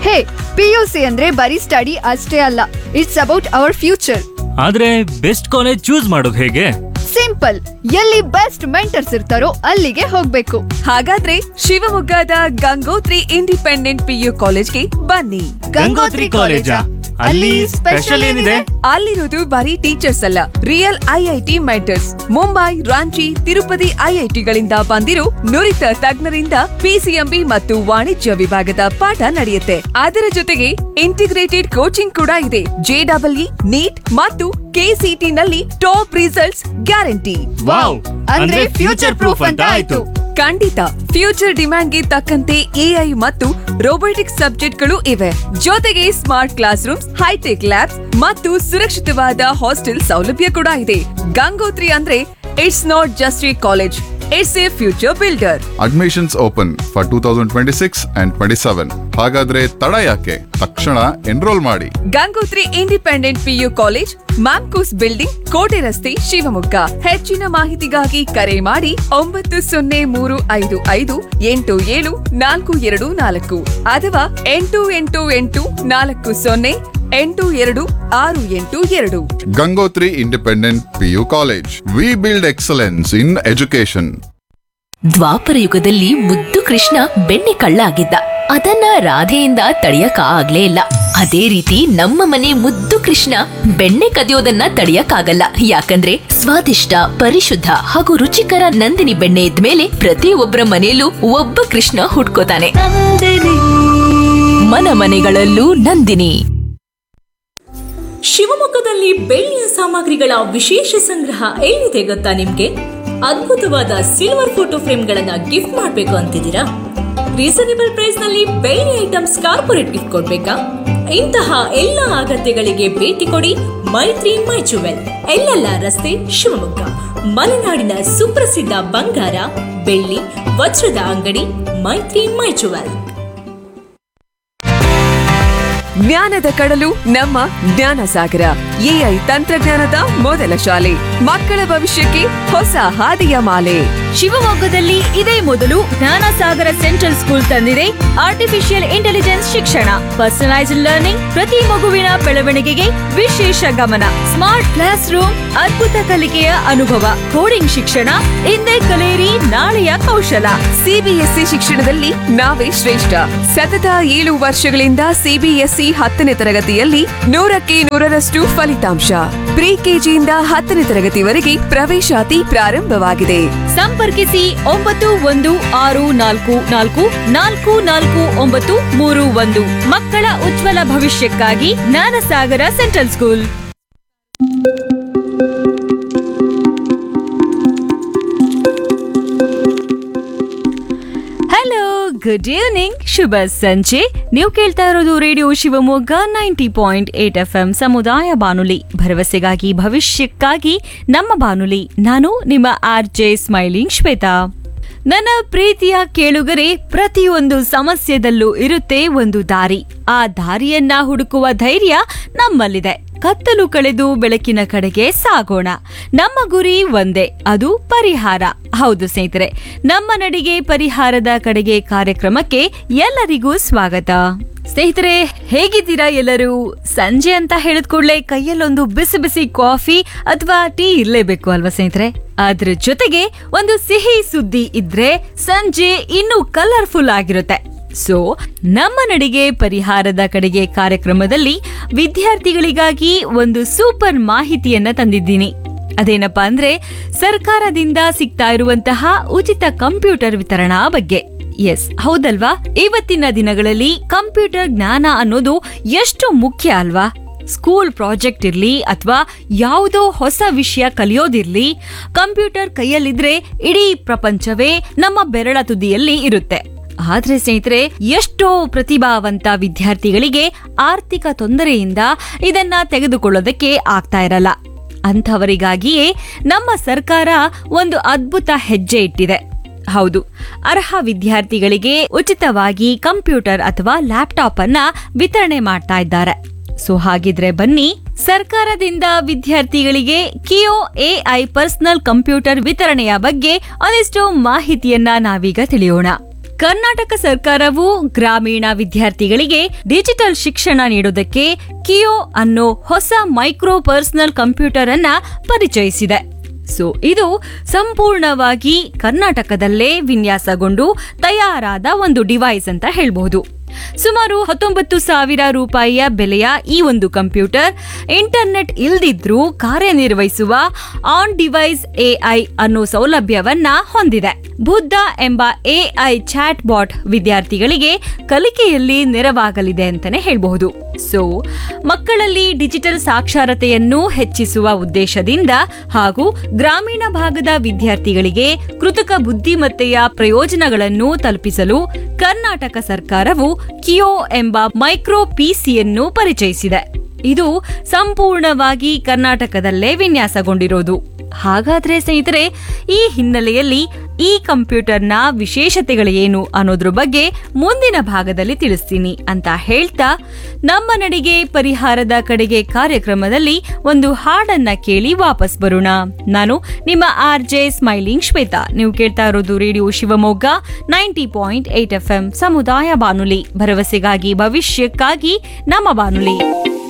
ಹೇ PUC ಅಂದ್ರೆ ಬರೀ study ಅಷ್ಟೇ ಅಲ್ಲ ಇಟ್ಸ್ ಅಬೌಟ್ ಅವರ್ ಫ್ಯೂಚರ್ ಆದ್ರೆ ಬೆಸ್ಟ್ ಕಾಲೇಜ್ ಚೂಸ್ ಮಾಡೋದು ಹೇಗೆ ಸಿಂಪಲ್ ಎಲ್ಲಿ ಬೆಸ್ಟ್ ಮೆಂಟರ್ಸ್ ಇರ್ತಾರೋ ಅಲ್ಲಿಗೆ ಹೋಗ್ಬೇಕು ಹಾಗಾದ್ರೆ ಶಿವಮೊಗ್ಗದ ಗಂಗೋತ್ರಿ ಇಂಡಿಪೆಂಡೆಂಟ್ ಪಿಯು ಕಾಲೇಜ್ಗೆ ಬನ್ನಿ ಗಂಗೋತ್ರಿ ಕಾಲೇಜಾ? ಅಲ್ಲಿ ಸ್ಪೆಷಲ್ ಏನಿದೆ? ಅಲ್ಲಿರೋದು ಬರೀ ಟೀಚರ್ಸ್ ಅಲ್ಲ real IIT mentors Mumbai Ranchi Tirupati ಐಐಟಿಗಳಿಂದ ಬಂದಿರೋ ನುರಿತ ತಜ್ಞರಿಂದ ಪಿಸಿಎಂಬಿ ಮತ್ತು ವಾಣಿಜ್ಯ ವಿಭಾಗದ ಪಾಠ ನಡೆಯುತ್ತೆ ಅದರ ಜೊತೆಗೆ ಇಂಟಿಗ್ರೇಟೆಡ್ ಕೋಚಿಂಗ್ ಕೂಡ ಇದೆ ಜೆಡಬ್ಲ್ಇ ನೀಟ್ ಮತ್ತು ಕೆಸಿಟಿ ನಲ್ಲಿ ಟಾಪ್ ರಿಸಲ್ಟ್ಸ್ ಗ್ಯಾರಂಟಿ ವಾವ್ ಅಂದ್ರೆ ಫ್ಯೂಚರ್ ಪ್ರೂಫ್ ಅಂತ ಆಯ್ತು ಖಂಡಿತ ಫ್ಯೂಚರ್ ಡಿಮ್ಯಾಂಡ್ಗೆ ತಕ್ಕಂತೆ ಎಐ ಮತ್ತು ರೋಬೋಟಿಕ್ಸ್ ಸಬ್ಜೆಕ್ಟ್ಗಳು ಇವೆ ಜೊತೆಗೆ smart classrooms hitech labs ಮತ್ತು ಸುರಕ್ಷಿತವಾದ ಹಾಸ್ಟೆಲ್ ಸೌಲಭ್ಯ ಕೂಡ ಇದೆ ಗಂಗೋತ್ರಿ ಅಂದ್ರೆ it's not just a college it's a future builder admissions open for two thousand twenty six and twenty seven ಹಾಗಾದ್ರೆ ತಡ ಯಾಕೆ ತಕ್ಷಣ ಎನ್ರೋಲ್ ಮಾಡಿ Gangotri independent PU college Mamcos building ಕೋಟೆ ರಸ್ತೆ ಶಿವಮೊಗ್ಗ ಹೆಚ್ಚಿನ ಮಾಹಿತಿಗಾಗಿ ಕರೆ ಮಾಡಿ ಒಂಬತ್ತು ಸೊನ್ನೆ ಮೂರು ಐದು ಐದು ಎಂಟು ಏಳು ನಾಲ್ಕು ಎರಡು ನಾಲ್ಕು ಅಥವಾ ಎಂಟು ಎಂಟು ಎಂಟು ನಾಲ್ಕು ಸೊನ್ನೆ ಎಂಟು ಎರಡು ಆರು ಎಂಟು ಎರಡು Gangotri independent PU college we build excellence in education Dwapara ಯುಗದಲ್ಲಿ ಮುದ್ದು ಕೃಷ್ಣ ಬೆಣ್ಣೆ ಕಳ್ಳ ಆಗಿದ್ದ ಅದನ್ನ ರಾಧೆಯಿಂದ ತಡೆಯಕ ಆಗ್ಲೇ ಇಲ್ಲ ಅದೇ ರೀತಿ ನಮ್ಮ ಮನೆ ಮುದ್ದು ಕೃಷ್ಣ ಬೆಣ್ಣೆ ಕದಿಯೋದನ್ನ ತಡೆಯಕ್ಕಾಗಲ್ಲ ಯಾಕಂದ್ರೆ ಸ್ವಾದಿಷ್ಟ ಪರಿಶುದ್ಧ ಹಾಗೂ ರುಚಿಕರ ನಂದಿನಿ ಬೆಣ್ಣೆ ಇದ್ಮೇಲೆ ಪ್ರತಿಯೊಬ್ಬರ ಮನೆಯಲ್ಲೂ ಒಬ್ಬ ಕೃಷ್ಣ ಹುಟ್ಕೋತಾನೆ ಮನ ಮನೆಗಳಲ್ಲೂ ನಂದಿನಿ ಶಿವಮೊಗ್ಗದಲ್ಲಿ ಬೆಳ್ಳಿಯ ಸಾಮಗ್ರಿಗಳ ವಿಶೇಷ ಸಂಗ್ರಹ ಎಲ್ಲಿದೆ ಗೊತ್ತಾ ನಿಮ್ಗೆ ಅದ್ಭುತವಾದ ಸಿಲ್ವರ್ ಫೋಟೋ ಫ್ರೇಮ್ಗಳನ್ನ ಗಿಫ್ಟ್ ಮಾಡ್ಬೇಕು ಅಂತಿದ್ದೀರಾ ರೀಸನೇಬಲ್ ಪ್ರೈಸ್ ನಲ್ಲಿ ಬೆಳ್ಳಿ ಐಟಮ್ಸ್ ಕಾರ್ಪೊರೇಟ್ ಗಿಫ್ಟ್ ಕೊಡ್ಬೇಕಾ ಇಂತಹ ಎಲ್ಲ ಅಗತ್ಯಗಳಿಗೆ ಭೇಟಿ ಕೊಡಿ ಮೈತ್ರಿ ಮೈ ಜುವೆಲ್ ಎಲ್ಲೆಲ್ಲ ರಸ್ತೆ ಶಿವಮೊಗ್ಗ ಮಲೆನಾಡಿನ ಸುಪ್ರಸಿದ್ಧ ಬಂಗಾರ ಬೆಳ್ಳಿ ವಜ್ರದ ಅಂಗಡಿ ಮೈತ್ರಿ ಮೈ ಜುವೆಲ್ ಜ್ಞಾನದ ಕಡಲು ನಮ್ಮ ಜ್ಞಾನ ಸಾಗರ ಎಐ ತಂತ್ರಜ್ಞಾನದ ಮೊದಲ ಶಾಲೆ ಮಕ್ಕಳ ಭವಿಷ್ಯಕ್ಕೆ ಹೊಸ ಹಾದಿಯ ಮಾಲೆ ಶಿವಮೊಗ್ಗದಲ್ಲಿ ಇದೇ ಮೊದಲು ಜ್ಞಾನಸಾಗರ ಸೆಂಟ್ರಲ್ ಸ್ಕೂಲ್ ತಂದಿದೆ ಆರ್ಟಿಫಿಷಿಯಲ್ ಇಂಟೆಲಿಜೆನ್ಸ್ ಶಿಕ್ಷಣ ಪರ್ಸನಲೈಸ್ಡ್ ಲರ್ನಿಂಗ್ ಪ್ರತಿ ಮಗುವಿನ ಬೆಳವಣಿಗೆಗೆ ವಿಶೇಷ ಗಮನ ಸ್ಮಾರ್ಟ್ ಕ್ಲಾಸ್ ರೂಮ್ ಅದ್ಭುತ ಕಲಿಕೆಯ ಅನುಭವ ಕೋಡಿಂಗ್ ಶಿಕ್ಷಣ ಇಂದೇ ಕಲಿಯಿರಿ ನಾಳೆಯ ಕೌಶಲ ಸಿಬಿಎಸ್ಇ ಶಿಕ್ಷಣದಲ್ಲಿ ನಾವೇ ಶ್ರೇಷ್ಠ ಸತತ ಏಳು ವರ್ಷಗಳಿಂದ ಸಿಬಿಎಸ್ಇ ಹತ್ತನೇ ತರಗತಿಯಲ್ಲಿ ನೂರಕ್ಕೆ ನೂರರಷ್ಟು ಫಲಿತಾಂಶ ಪ್ರಿ ಕೆಜಿಯಿಂದ ಹತ್ತನೇ ತರಗತಿವರೆಗೆ ಪ್ರವೇಶಾತಿ ಪ್ರಾರಂಭವಾಗಿದೆ ಸಂಪರ್ಕಿಸಿ ಒಂಬತ್ತು ಒಂದು ಆರು ನಾಲ್ಕು ನಾಲ್ಕು ನಾಲ್ಕು ನಾಲ್ಕು ಒಂಬತ್ತು ಮೂರು ಒಂದು ಮಕ್ಕಳ ಉಜ್ವಲ ಭವಿಷ್ಯಕ್ಕಾಗಿ Jnanasagara central school hello good evening ಶುಭ ಸಂಜೆ ನೀವು ಕೇಳ್ತಾ ಇರೋದು radio Shivamogga ninety point eight F M ಸಮುದಾಯ ಬಾನುಲಿ ಭರವಸೆಗಾಗಿ ಭವಿಷ್ಯಕ್ಕಾಗಿ ನಮ್ಮ ಬಾನುಲಿ ನಾನು ನಿಮ್ಮ ಆರ್ ಜೆ ಸ್ಮೈಲಿಂಗ್ ಶ್ವೇತಾ ನನ್ನ ಪ್ರೀತಿಯ ಕೇಳುಗರೆ ಪ್ರತಿಯೊಂದು ಸಮಸ್ಯೆದಲ್ಲೂ ಇರುತ್ತೆ ಒಂದು ದಾರಿ ಆ ದಾರಿಯನ್ನ ಹುಡುಕುವ ಧೈರ್ಯ ನಮ್ಮಲ್ಲಿದೆ ಕತ್ತಲು ಕಳೆದು ಬೆಳಕಿನ ಕಡೆಗೆ ಸಾಗೋಣ ನಮ್ಮ ಗುರಿ ಒಂದೇ ಅದು ಪರಿಹಾರ ಹೌದು ಸ್ನೇಹಿತರೆ ನಮ್ಮ ನಡಿಗೆ ಪರಿಹಾರದ ಕಡೆಗೆ ಕಾರ್ಯಕ್ರಮಕ್ಕೆ ಎಲ್ಲರಿಗೂ ಸ್ವಾಗತ ಸ್ನೇಹಿತರೆ ಹೇಗಿದ್ದೀರಾ ಎಲ್ಲರೂ ಸಂಜೆ ಅಂತ ಹೇಳಿದ ಕೂಡಲೇ ಕೈಯಲ್ಲೊಂದು ಬಿಸಿ ಬಿಸಿ ಕಾಫಿ ಅಥವಾ ಟೀ ಇರ್ಲೇಬೇಕು ಅಲ್ವಾ ಸ್ನೇಹಿತರೆ ಅದ್ರ ಜೊತೆಗೆ ಒಂದು ಸಿಹಿ ಸುದ್ದಿ ಇದ್ರೆ ಸಂಜೆ ಇನ್ನೂ ಕಲರ್ಫುಲ್ ಆಗಿರುತ್ತೆ ಸೊ ನಮ್ಮ ನಡಿಗೆ ಪರಿಹಾರದ ಕಡೆಗೆ ಕಾರ್ಯಕ್ರಮದಲ್ಲಿ ವಿದ್ಯಾರ್ಥಿಗಳಿಗಾಗಿ ಒಂದು ಸೂಪರ್ ಮಾಹಿತಿಯನ್ನ ತಂದಿದ್ದೀನಿ ಅದೇನಪ್ಪಾ ಅಂದ್ರೆ ಸರ್ಕಾರದಿಂದ ಸಿಗ್ತಾ ಇರುವಂತಹ ಉಚಿತ ಕಂಪ್ಯೂಟರ್ ವಿತರಣಾ ಬಗ್ಗೆ ಎಸ್ ಹೌದಲ್ವಾ ಇವತ್ತಿನ ದಿನಗಳಲ್ಲಿ ಕಂಪ್ಯೂಟರ್ ಜ್ಞಾನ ಅನ್ನೋದು ಎಷ್ಟು ಮುಖ್ಯ ಅಲ್ವಾ ಸ್ಕೂಲ್ ಪ್ರಾಜೆಕ್ಟ್ ಇರ್ಲಿ ಅಥವಾ ಯಾವುದೋ ಹೊಸ ವಿಷಯ ಕಲಿಯೋದಿರ್ಲಿ ಕಂಪ್ಯೂಟರ್ ಕೈಯಲ್ಲಿದ್ರೆ ಇಡೀ ಪ್ರಪಂಚವೇ ನಮ್ಮ ಬೆರಳ ತುದಿಯಲ್ಲಿ ಇರುತ್ತೆ ಆದ್ರೆ ಸ್ನೇಹಿತರೆ ಎಷ್ಟೋ ಪ್ರತಿಭಾವಂತ ವಿದ್ಯಾರ್ಥಿಗಳಿಗೆ ಆರ್ಥಿಕ ತೊಂದರೆಯಿಂದ ಇದನ್ನ ತೆಗೆದುಕೊಳ್ಳೋದಕ್ಕೆ ಆಗ್ತಾ ಇರಲ್ಲ ಅಂಥವರಿಗಾಗಿಯೇ ನಮ್ಮ ಸರ್ಕಾರ ಒಂದು ಅದ್ಭುತ ಹೆಜ್ಜೆ ಇಟ್ಟಿದೆ ಹೌದು ಅರ್ಹ ವಿದ್ಯಾರ್ಥಿಗಳಿಗೆ ಉಚಿತವಾಗಿ ಕಂಪ್ಯೂಟರ್ ಅಥವಾ ಲ್ಯಾಪ್ಟಾಪ್ ಅನ್ನ ವಿತರಣೆ ಮಾಡ್ತಾ ಇದ್ದಾರೆ ಸೊ ಹಾಗಿದ್ರೆ ಬನ್ನಿ ಸರ್ಕಾರದಿಂದ ವಿದ್ಯಾರ್ಥಿಗಳಿಗೆ ಕಿಯೋ ಎಐ ಪರ್ಸನಲ್ ಕಂಪ್ಯೂಟರ್ ವಿತರಣೆಯ ಬಗ್ಗೆ ಒಂದಿಷ್ಟು ಮಾಹಿತಿಯನ್ನ ನಾವೀಗ ತಿಳಿಯೋಣ ಕರ್ನಾಟಕ ಸರ್ಕಾರವು ಗ್ರಾಮೀಣ ವಿದ್ಯಾರ್ಥಿಗಳಿಗೆ ಡಿಜಿಟಲ್ ಶಿಕ್ಷಣ ನೀಡುವುದಕ್ಕೆ ಕಿಯೋ ಅನ್ನೋ ಹೊಸ ಮೈಕ್ರೋ ಪರ್ಸನಲ್ ಕಂಪ್ಯೂಟರ್ ಅನ್ನ ಪರಿಚಯಿಸಿದೆ ಸೊ ಇದು ಸಂಪೂರ್ಣವಾಗಿ ಕರ್ನಾಟಕದಲ್ಲೇ ವಿನ್ಯಾಸಗೊಂಡು ತಯಾರಾದ ಒಂದು ಡಿವೈಸ್ ಅಂತ ಹೇಳ್ಬಹುದು ಸುಮಾರು ಹತ್ತೊಂಬತ್ತು ಸಾವಿರ ರೂಪಾಯಿಯ ಬೆಲೆಯ ಈ ಒಂದು ಕಂಪ್ಯೂಟರ್ ಇಂಟರ್ನೆಟ್ ಇಲ್ದಿದ್ರೂ ಕಾರ್ಯನಿರ್ವಹಿಸುವ ಆನ್ ಡಿವೈಸ್ ಎಐ ಅನ್ನೋ ಸೌಲಭ್ಯವನ್ನ ಹೊಂದಿದೆ ಬುದ್ಧ ಎಂಬ ಎಐ ಚಾಟ್ ಬಾಟ್ ವಿದ್ಯಾರ್ಥಿಗಳಿಗೆ ಕಲಿಕೆಯಲ್ಲಿ ನೆರವಾಗಲಿದೆ ಅಂತಾನೆ ಹೇಳಬಹುದು ಸೊ ಮಕ್ಕಳಲ್ಲಿ ಡಿಜಿಟಲ್ ಸಾಕ್ಷರತೆಯನ್ನು ಹೆಚ್ಚಿಸುವ ಉದ್ದೇಶದಿಂದ ಹಾಗೂ ಗ್ರಾಮೀಣ ಭಾಗದ ವಿದ್ಯಾರ್ಥಿಗಳಿಗೆ ಕೃತಕ ಬುದ್ಧಿಮತ್ತೆಯ ಪ್ರಯೋಜನಗಳನ್ನು ತಲುಪಿಸಲು ಕರ್ನಾಟಕ ಸರ್ಕಾರವು ಕಿಯೋ ಎಂಬ ಮೈಕ್ರೋ ಪಿಸಿಯನ್ನು ಪರಿಚಯಿಸಿದೆ ಇದು ಸಂಪೂರ್ಣವಾಗಿ ಕರ್ನಾಟಕದಲ್ಲೇ ವಿನ್ಯಾಸಗೊಂಡಿರೋದು ಹಾಗಾದ್ರೆ ಸ್ನೇಹಿತರೆ ಈ ಹಿನ್ನೆಲೆಯಲ್ಲಿ ಈ ಕಂಪ್ಯೂಟರ್ನ ವಿಶೇಷತೆಗಳೇನು ಅನ್ನೋದ್ರ ಬಗ್ಗೆ ಮುಂದಿನ ಭಾಗದಲ್ಲಿ ತಿಳಿಸ್ತೀನಿ ಅಂತ ಹೇಳ್ತಾ ನಮ್ಮ ನಡಿಗೆ ಪರಿಹಾರದ ಕಡೆಗೆ ಕಾರ್ಯಕ್ರಮದಲ್ಲಿ ಒಂದು ಹಾಡನ್ನ ಕೇಳಿ ವಾಪಸ್ ಬರೋಣ ನಾನು ನಿಮ್ಮ ಆರ್ ಜೆ ಸ್ಮೈಲಿಂಗ್ ಶ್ವೇತಾ ನೀವು ಕೇಳ್ತಾ ಇರೋದು radio Shivamogga ninety point eight F M ಸಮುದಾಯ ಬಾನುಲಿ ಭರವಸೆಗಾಗಿ ಭವಿಷ್ಯಕ್ಕಾಗಿ ನಮ್ಮ ಬಾನುಲಿ